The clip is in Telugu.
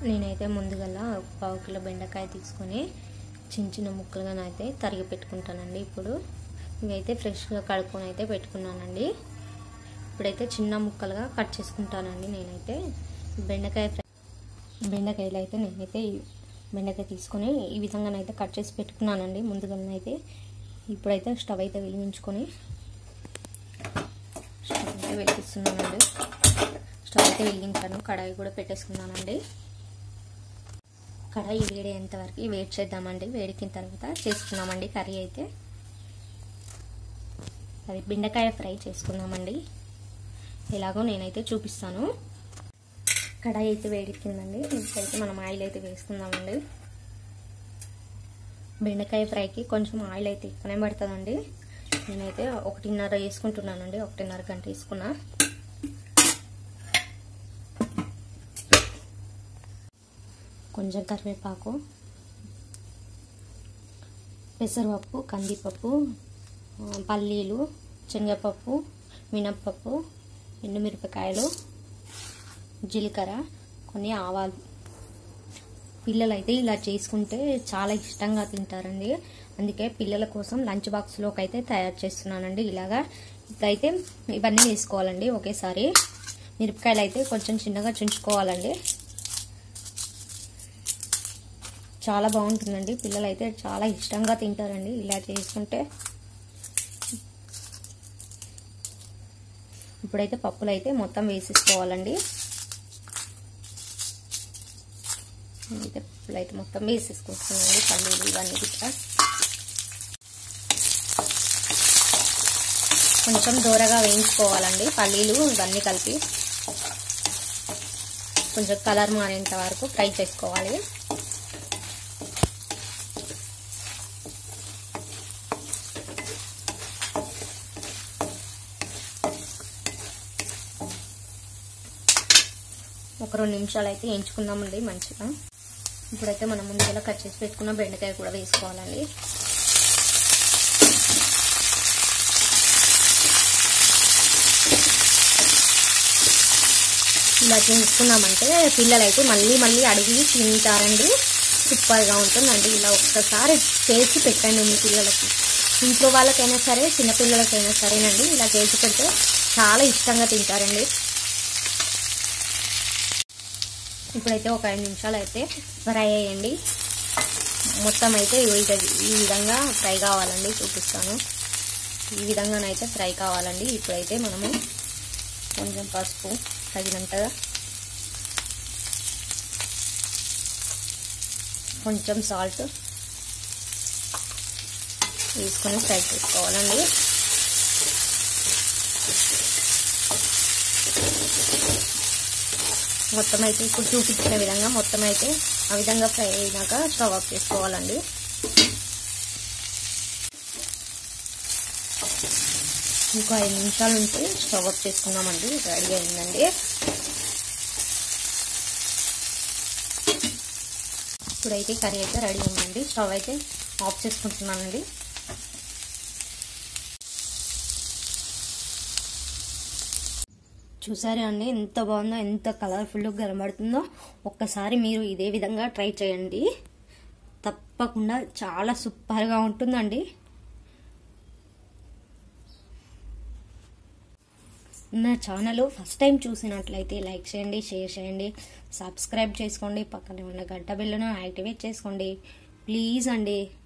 నేనైతే ముందుగా ఒక పావు కిలో బెండకాయ తీసుకొని చిన్న చిన్న ముక్కలుగా అయితే తరిగి పెట్టుకుంటానండి ఇప్పుడు ఇవైతే ఫ్రెష్గా కడుక్కొని అయితే పెట్టుకున్నానండి ఇప్పుడైతే చిన్న ముక్కలుగా కట్ చేసుకుంటానండి నేనైతే బెండకాయ ఫ్రై బెండకాయలు అయితే నేనైతే ఈ బెండకాయ తీసుకొని ఈ విధంగానైతే కట్ చేసి పెట్టుకున్నానండి ముందుగానైతే ఇప్పుడైతే స్టవ్ అయితే వెలిగించుకొని స్టవ్ అయితే వెలిగిస్తున్నానండి స్టవ్ అయితే వెలిగించాను కడాయి కూడా పెట్టేసుకున్నానండి కడాయి వేడేంత వరకు వేడి చేద్దామండి వేడికిన తర్వాత చేసుకున్నామండి కర్రీ అయితే అది బెండకాయ ఫ్రై చేసుకున్నామండి ఎలాగో నేనైతే చూపిస్తాను కడాయి అయితే వేడెక్కిందండి ఇప్పుడైతే మనం ఆయిల్ అయితే వేసుకుందామండి బెండకాయ ఫ్రైకి కొంచెం ఆయిల్ అయితే ఎక్కువనే పడుతుందండి నేనైతే ఒకటిన్నర వేసుకుంటున్నానండి ఒకటిన్నర గంట వేసుకున్నా కొంచెం కరివేపాకు పెసరపప్పు కందిపప్పు పల్లీలు శనగపప్పు మినప్పప్పు ఎండుమిరపకాయలు జీలకర్ర కొన్ని ఆవాలు పిల్లలు అయితే ఇలా చేసుకుంటే చాలా ఇష్టంగా తింటారండి అందుకే పిల్లల కోసం లంచ్ బాక్స్లోకి అయితే తయారు చేస్తున్నానండి ఇలాగా ఇప్పుడైతే ఇవన్నీ వేసుకోవాలండి ఒకేసారి మిరపకాయలు అయితే కొంచెం చిన్నగా చుంచుకోవాలండి చాలా బాగుంటుందండి పిల్లలు అయితే చాలా ఇష్టంగా తింటారండి ఇలా చేసుకుంటే ఇప్పుడైతే పప్పులు అయితే మొత్తం వేసేసుకోవాలండి అయితే పప్పులు అయితే మొత్తం వేసేసుకుంటున్నానండి పల్లీలు ఇవన్నీ ఇట్లా కొంచెం దూరగా వేయించుకోవాలండి పల్లీలు ఇవన్నీ కలిపి కొంచెం కలర్ మారేంత వరకు ఫ్రై చేసుకోవాలి ఒక రెండు నిమిషాలు అయితే వేయించుకుందామండి మంచిగా ఇప్పుడైతే మనం ముందుగా కట్ చేసి పెట్టుకున్న బెండకాయ కూడా వేసుకోవాలండి ఇలా చేసుకున్నామంటే పిల్లలు అయితే మళ్ళీ మళ్ళీ అడిగి తింటారండి సూపర్గా ఉంటుందండి ఇలా ఒక్కసారి చేసి పెట్టండి మీ పిల్లలకి ఇంట్లో వాళ్ళకైనా సరే చిన్నపిల్లలకైనా సరేనండి ఇలా చేసి పెడితే చాలా ఇష్టంగా తింటారండి ఇప్పుడైతే ఒక ఐదు నిమిషాలు అయితే ఫ్రై అయ్యండి మొత్తం అయితే ఈ విధంగా ఫ్రై కావాలండి చూపిస్తాను ఈ విధంగానైతే ఫ్రై కావాలండి ఇప్పుడైతే మనము కొంచెం పసుపు తగినంతగా కొంచెం సాల్ట్ వేసుకొని ఫ్రై చేసుకోవాలండి మొత్తం అయితే ఇప్పుడు చూపించిన విధంగా మొత్తం అయితే ఆ విధంగా ఫ్రై అయినాక స్టవ్ ఆఫ్ చేసుకోవాలండి ఇంకో ఐదు నిమిషాలు ఉంటే స్టవ్ ఆఫ్ చేసుకున్నామండి రెడీ అయిందండి ఇప్పుడైతే కర్రీ అయితే రెడీ అయిందండి స్టవ్ అయితే ఆఫ్ చేసుకుంటున్నానండి చూసారా అండి ఎంత బాగుందో ఎంత కలర్ఫుల్గా కనబడుతుందో ఒక్కసారి మీరు ఇదే విధంగా ట్రై చేయండి తప్పకుండా చాలా సూపర్గా ఉంటుందండి నా ఛానల్ ఫస్ట్ టైం చూసినట్లయితే లైక్ చేయండి షేర్ చేయండి సబ్స్క్రైబ్ చేసుకోండి పక్కనే ఉన్న గంట బిల్లును యాక్టివేట్ చేసుకోండి ప్లీజ్ అండి